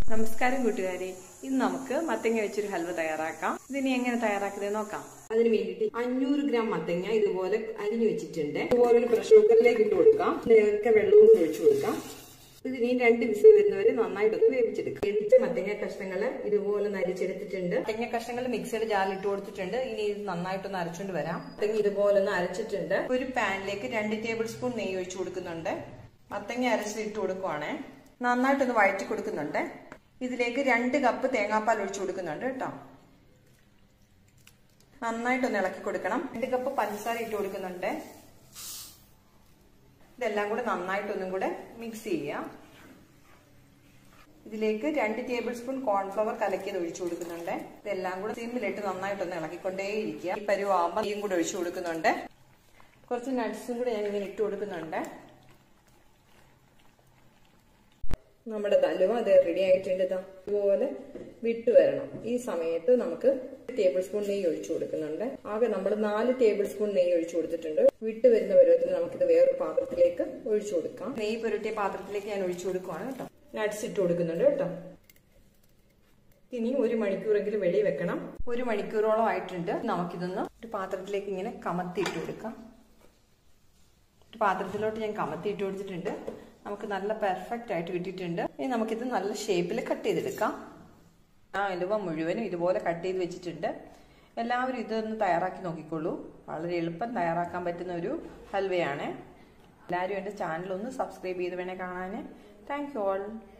നമസ്കാരം കൂട്ടുകാരെ ഇന്ന് നമുക്ക് മത്തങ്ങ വെച്ചൊരു ഹൽവ തയ്യാറാക്കാം ഇതിനി എങ്ങനെ തയ്യാറാക്കുന്നത് നോക്കാം അതിന് വേണ്ടിയിട്ട് അഞ്ഞൂറ് ഗ്രാം മത്തങ്ങ ഇതുപോലെ അരിഞ്ഞു വെച്ചിട്ടുണ്ട് ഇതുപോലെ ഒരു പ്രഷർ കുക്കറിലേക്ക് ഇട്ട് കൊടുക്കാം നേരത്തെ വെള്ളവും ഒഴിച്ചു കൊടുക്കാം ഇതിന് ഈ രണ്ട് വിസിൽ വരുന്നവരെ നന്നായിട്ടൊന്ന് വേവിച്ചെടുക്കാം വേവിച്ച മത്തങ്ങ കഷ്ണങ്ങൾ ഇതുപോലെ നരിച്ചെടുത്തിട്ടുണ്ട് മത്തങ്ങ കഷ്ണങ്ങൾ മിക്സിയുടെ ജാറിൽ ഇട്ട് കൊടുത്തിട്ടുണ്ട് ഇനി ഇത് നന്നായിട്ടൊന്ന് അരച്ചുകൊണ്ട് വരാം മത്തങ്ങ ഇതുപോലെ ഒന്ന് അരച്ചിട്ടുണ്ട് ഒരു പാനിലേക്ക് രണ്ട് ടേബിൾ സ്പൂൺ നെയ്യ് ഒഴിച്ചു കൊടുക്കുന്നുണ്ട് മത്തങ്ങ അരച്ചിട്ട് ഇട്ട് കൊടുക്കുവാണേ നന്നായിട്ടൊന്ന് വഴറ്റി കൊടുക്കുന്നുണ്ട് ഇതിലേക്ക് രണ്ട് കപ്പ് തേങ്ങാപ്പാൽ ഒഴിച്ചു കൊടുക്കുന്നുണ്ട് കേട്ടോ നന്നായിട്ടൊന്ന് ഇളക്കി കൊടുക്കണം രണ്ട് കപ്പ് പഞ്ചസാര ഇട്ട് കൊടുക്കുന്നുണ്ട് ഇതെല്ലാം കൂടെ നന്നായിട്ടൊന്നും കൂടെ മിക്സ് ചെയ്യാം ഇതിലേക്ക് രണ്ട് ടേബിൾ സ്പൂൺ കോൺഫ്ലവർ കലക്കിയത് ഒഴിച്ചു കൊടുക്കുന്നുണ്ട് ഇതെല്ലാം കൂടെ സിമ്മിലിട്ട് നന്നായിട്ടൊന്ന് ഇളക്കിക്കൊണ്ടേയിരിക്കുക ഈ പരുവാകുമ്പോൾ നെയ്യും കൂടെ ഒഴിച്ചു കൊടുക്കുന്നുണ്ട് കുറച്ച് നട്ട്സും കൂടെ ഞാൻ ഇങ്ങനെ ഇട്ട് കൊടുക്കുന്നുണ്ട് നമ്മുടെ തലുവ അത് റെഡി ആയിട്ടുണ്ട് ഇതാ ഇതുപോലെ വിട്ടു വരണം ഈ സമയത്ത് നമുക്ക് ടേബിൾ സ്പൂൺ നെയ്യ് ഒഴിച്ചു കൊടുക്കുന്നുണ്ട് ആകെ നമ്മൾ നാല് ടേബിൾ സ്പൂൺ നെയ്യ് ഒഴിച്ചു കൊടുത്തിട്ടുണ്ട് വിട്ടു വരുന്ന പരുവത്തിൽ നമുക്കിത് വേറൊരു പാത്രത്തിലേക്ക് ഒഴിച്ചു കൊടുക്കാം നെയ്യ് പുരട്ടിയ പാത്രത്തിലേക്ക് ഞാൻ ഒഴിച്ചു കൊടുക്കുവാണ് കേട്ടോ നട്ട്സ് ഇട്ട് കൊടുക്കുന്നുണ്ട് കേട്ടോ ഇനി ഒരു മണിക്കൂറെങ്കിലും വെളി വെക്കണം ഒരു മണിക്കൂറോളം ആയിട്ടുണ്ട് നമുക്കിതൊന്ന് ഒരു പാത്രത്തിലേക്ക് ഇങ്ങനെ കമത്തി ഇട്ട് കൊടുക്കാം ഒരു പാത്രത്തിലോട്ട് ഞാൻ കമത്തി ഇട്ട് കൊടുത്തിട്ടുണ്ട് നമുക്ക് നല്ല പെർഫെക്റ്റ് ആയിട്ട് കിട്ടിയിട്ടുണ്ട് ഇനി നമുക്കിത് നല്ല ഷേപ്പിൽ കട്ട് ചെയ്തെടുക്കാം ആ എലുവ മുഴുവനും ഇതുപോലെ കട്ട് ചെയ്ത് വെച്ചിട്ടുണ്ട് എല്ലാവരും ഇതൊന്ന് തയ്യാറാക്കി നോക്കിക്കോളൂ വളരെ എളുപ്പം തയ്യാറാക്കാൻ പറ്റുന്ന ഒരു ഹൽവയാണ് എല്ലാവരും എൻ്റെ ചാനൽ ഒന്ന് സബ്സ്ക്രൈബ് ചെയ്ത് വേണേ കാണാൻ താങ്ക് യു ഓൾ